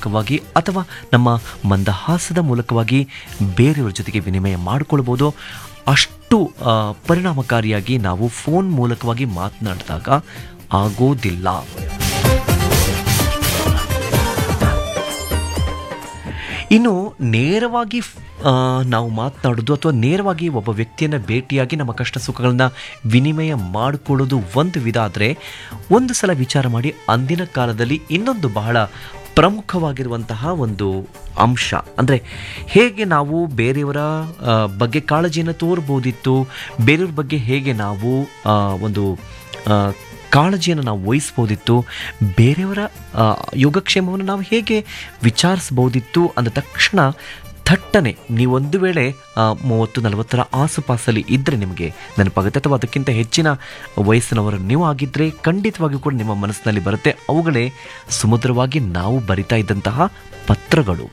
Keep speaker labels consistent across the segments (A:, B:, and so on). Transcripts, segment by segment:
A: ಮೂಲಕವಾಗಿ ಅಥವಾ ನಮ್ಮ ಮಂದಹಾಸದ ಮೂಲಕವಾಗಿ ಬೇರೆಯವರ ಜೊತೆಗೆ ವಿನಿಮಯ ಮಾಡಿಕೊಳ್ಬೋದು ಅಷ್ಟು ಆ, ಪರಿಣಾಮಕಾರಿಯಾಗಿ ನಾವು ಫೋನ್ ಮೂಲಕವಾಗಿ ಮಾತನಾಡಿದಾಗ ಆಗೋದಿಲ್ಲ ಇನ್ನು ನೇರವಾಗಿ ಆ, ನಾವು ಮಾತನಾಡೋದು ಅಥವಾ ನೇರವಾಗಿ ಒಬ್ಬ ವ್ಯಕ್ತಿಯನ್ನು ಭೇಟಿಯಾಗಿ ನಮ್ಮ ಕಷ್ಟ ಸುಖಗಳನ್ನ ವಿನಿಮಯ ಮಾಡಿಕೊಳ್ಳೋದು ಒಂದು ವಿಧ ಆದರೆ ಒಂದು ಸಲ ವಿಚಾರ ಮಾಡಿ ಅಂದಿನ ಕಾಲದಲ್ಲಿ ಇನ್ನೊಂದು ಬಹಳ ಪ್ರಮುಖವಾಗಿರುವಂತಹ ಒಂದು ಅಂಶ ಅಂದರೆ ಹೇಗೆ ನಾವು ಬೇರೆಯವರ ಆ, ಬಗ್ಗೆ ಕಾಳಜಿಯನ್ನು ತೋರ್ಬೋದಿತ್ತು ಬೇರೆಯವ್ರ ಬಗ್ಗೆ ಹೇಗೆ ನಾವು ಆ, ಒಂದು ಆ, ಕಾಳಜಿಯನ್ನು ನಾವು ವಹಿಸ್ಬೋದಿತ್ತು ಬೇರೆಯವರ ಆ, ಯೋಗಕ್ಷೇಮವನ್ನು ನಾವು ಹೇಗೆ ವಿಚಾರಿಸ್ಬೋದಿತ್ತು ಅಂದ ತಕ್ಷಣ ಥಟ್ಟನೆ ನೀವೊಂದು ವೇಳೆ ಆ, ಮೂವತ್ತು ನಲವತ್ತರ ಆಸುಪಾಸಲ್ಲಿ ಇದ್ದರೆ ನಿಮಗೆ ನೆನಪಾಗುತ್ತೆ ಅಥವಾ ಅದಕ್ಕಿಂತ ಹೆಚ್ಚಿನ ವಯಸ್ಸಿನವರು ನೀವು ಆಗಿದ್ದರೆ ಖಂಡಿತವಾಗಿಯೂ ಕೂಡ ನಿಮ್ಮ ಮನಸ್ಸಿನಲ್ಲಿ ಬರುತ್ತೆ ಅವುಗಳೇ ಸುಮಧುರವಾಗಿ ನಾವು ಬರಿತಾ ಇದ್ದಂತಹ ಪತ್ರಗಳು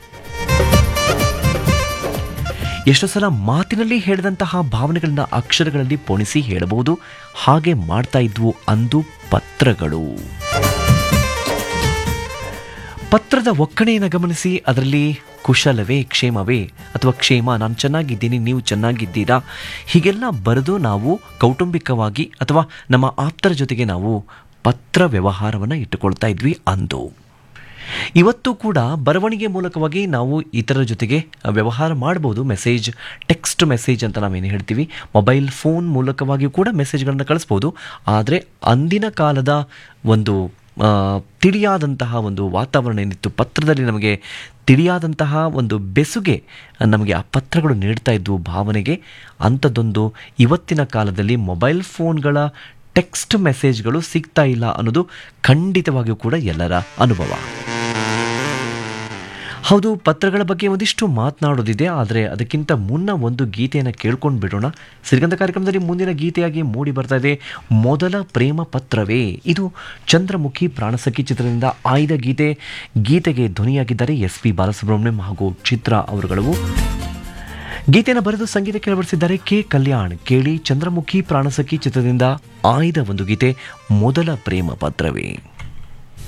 A: ಎಷ್ಟೋ ಸಲ ಮಾತಿನಲ್ಲಿ ಹೇಳಿದಂತಹ ಭಾವನೆಗಳನ್ನ ಅಕ್ಷರಗಳಲ್ಲಿ ಪೊಣಿಸಿ ಹೇಳಬಹುದು ಹಾಗೆ ಮಾಡ್ತಾ ಇದ್ವು ಅಂದು ಪತ್ರಗಳು ಪತ್ರದ ಒಕ್ಕಣೆಯನ್ನು ಗಮನಿಸಿ ಅದರಲ್ಲಿ ಕುಶಲವೇ ಕ್ಷೇಮವೇ ಅಥವಾ ಕ್ಷೇಮ ನಾನು ಚೆನ್ನಾಗಿದ್ದೀನಿ ನೀವು ಚೆನ್ನಾಗಿದ್ದೀರಾ ಹೀಗೆಲ್ಲ ಬರೆದು ನಾವು ಕೌಟುಂಬಿಕವಾಗಿ ಅಥವಾ ನಮ್ಮ ಆಪ್ತರ ಜೊತೆಗೆ ನಾವು ಪತ್ರ ವ್ಯವಹಾರವನ್ನು ಇಟ್ಟುಕೊಳ್ತಾ ಇದ್ವಿ ಅಂದು ಇವತ್ತು ಕೂಡ ಬರವಣಿಗೆ ಮೂಲಕವಾಗಿ ನಾವು ಇತರರ ಜೊತೆಗೆ ವ್ಯವಹಾರ ಮಾಡ್ಬೋದು ಮೆಸೇಜ್ ಟೆಕ್ಸ್ಟ್ ಮೆಸೇಜ್ ಅಂತ ನಾವೇನು ಹೇಳ್ತೀವಿ ಮೊಬೈಲ್ ಫೋನ್ ಮೂಲಕವಾಗಿಯೂ ಕೂಡ ಮೆಸೇಜ್ಗಳನ್ನು ಕಳಿಸ್ಬೋದು ಆದರೆ ಅಂದಿನ ಕಾಲದ ಒಂದು ಆ, ತಿಳಿಯಾದಂತಹ ಒಂದು ವಾತಾವರಣ ಏನಿತ್ತು ಪತ್ರದಲ್ಲಿ ನಮಗೆ ತಿಳಿಯಾದಂತಹ ಒಂದು ಬೆಸುಗೆ ನಮಗೆ ಆ ಪತ್ರಗಳು ನೀಡ್ತಾ ಇದ್ವು ಭಾವನೆಗೆ ಅಂಥದ್ದೊಂದು ಇವತ್ತಿನ ಕಾಲದಲ್ಲಿ ಮೊಬೈಲ್ ಫೋನ್ಗಳ ಟೆಕ್ಸ್ಟ್ ಮೆಸೇಜ್ಗಳು ಸಿಗ್ತಾ ಇಲ್ಲ ಅನ್ನೋದು ಖಂಡಿತವಾಗಿಯೂ ಕೂಡ ಎಲ್ಲರ ಅನುಭವ ಹೌದು ಪತ್ರಗಳ ಬಗ್ಗೆ ಒಂದಿಷ್ಟು ಮಾತನಾಡೋದಿದೆ ಆದರೆ ಅದಕ್ಕಿಂತ ಮುನ್ನ ಒಂದು ಗೀತೆಯನ್ನು ಕೇಳ್ಕೊಂಡು ಬಿಡೋಣ ಸಿರಿಗಂಧ ಕಾರ್ಯಕ್ರಮದಲ್ಲಿ ಮುಂದಿನ ಗೀತೆಯಾಗಿ ಮೂಡಿ ಬರ್ತಾ ಇದೆ ಮೊದಲ ಪ್ರೇಮ ಪತ್ರವೇ ಇದು ಚಂದ್ರಮುಖಿ ಪ್ರಾಣಸಖಿ ಚಿತ್ರದಿಂದ ಆಯ್ದ ಗೀತೆ ಗೀತೆಗೆ ಧ್ವನಿಯಾಗಿದ್ದಾರೆ ಎಸ್ ಪಿ ಬಾಲಸುಬ್ರಹ್ಮಣ್ಯಂ ಹಾಗೂ ಚಿತ್ರ ಅವರುಗಳು ಗೀತೆಯನ್ನು ಬರೆದು ಸಂಗೀತ ಕೇಳಬಡಿಸಿದ್ದಾರೆ ಕೆ ಕಲ್ಯಾಣ್ ಕೇಳಿ ಚಂದ್ರಮುಖಿ ಪ್ರಾಣಸಖಿ ಚಿತ್ರದಿಂದ ಆಯ್ದ ಒಂದು ಗೀತೆ ಮೊದಲ ಪ್ರೇಮ ಪತ್ರವೇ